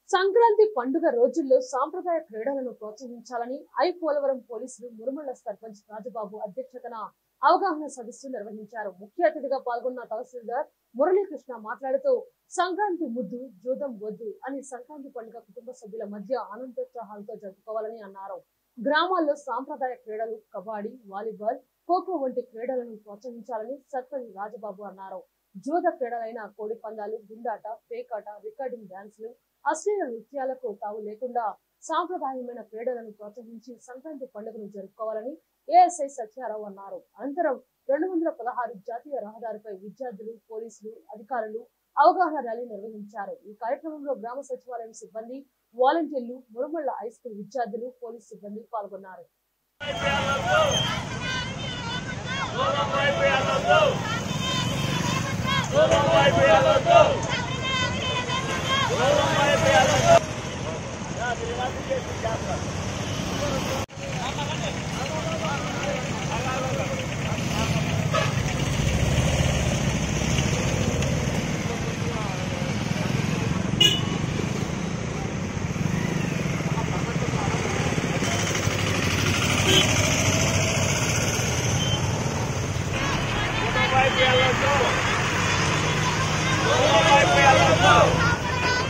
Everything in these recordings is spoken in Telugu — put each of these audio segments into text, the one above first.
సంక్రాంతి పండుగ రోజుల్లో సాంప్రదాయ క్రీడలను ప్రోత్సహించాలని ఐ పోలవరం పోలీసులు మురుమళ్ల సర్పంచ్ రాజబాబు అధ్యక్షతన అవగాహన సదస్సు నిర్వహించారు ముఖ్య అతిథిగా పాల్గొన్న తహసీల్దార్ మురళీకృష్ణ మాట్లాడుతూ సంక్రాంతి ముద్దు జూదం వద్దు అని సంక్రాంతి పండుగ కుటుంబ సభ్యుల మధ్య ఆనందోత్సాహాలతో జరుపుకోవాలని అన్నారు గ్రామాల్లో సాంప్రదాయ క్రీడలు కబడ్డీ వాలీబాల్ ఖోఖో వంటి క్రీడలను ప్రోత్సహించాలని సర్పంచ్ రాజబాబు అన్నారు జూద క్రీడలైన కోడి పందాలు గుండాట పేకాట రికార్డింగ్ డాన్సులు అశ్లీల నృత్యాలకు తావు లేకుండా సాంప్రదాయమైన క్రీడలను ప్రోత్సహించి సంక్రాంతి పండుగను జరుపుకోవాలని ఏఎస్ఐ సత్యారావు అన్నారు అనంతరం రెండు వందల పదహారు జాతీయ రహదారిపై విద్యార్థులు పోలీసులు అధికారులు అవగాహన ర్యాలీ నిర్వహించారు ఈ కార్యక్రమంలో గ్రామ సచివాలయం సిబ్బంది వాలంటీర్లు మురుమళ్ల హై స్కూల్ విద్యార్థులు పోలీసు సిబ్బంది పాల్గొన్నారు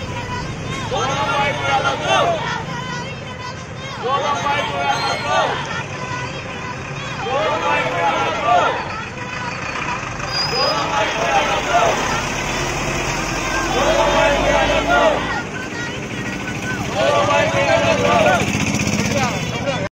Go!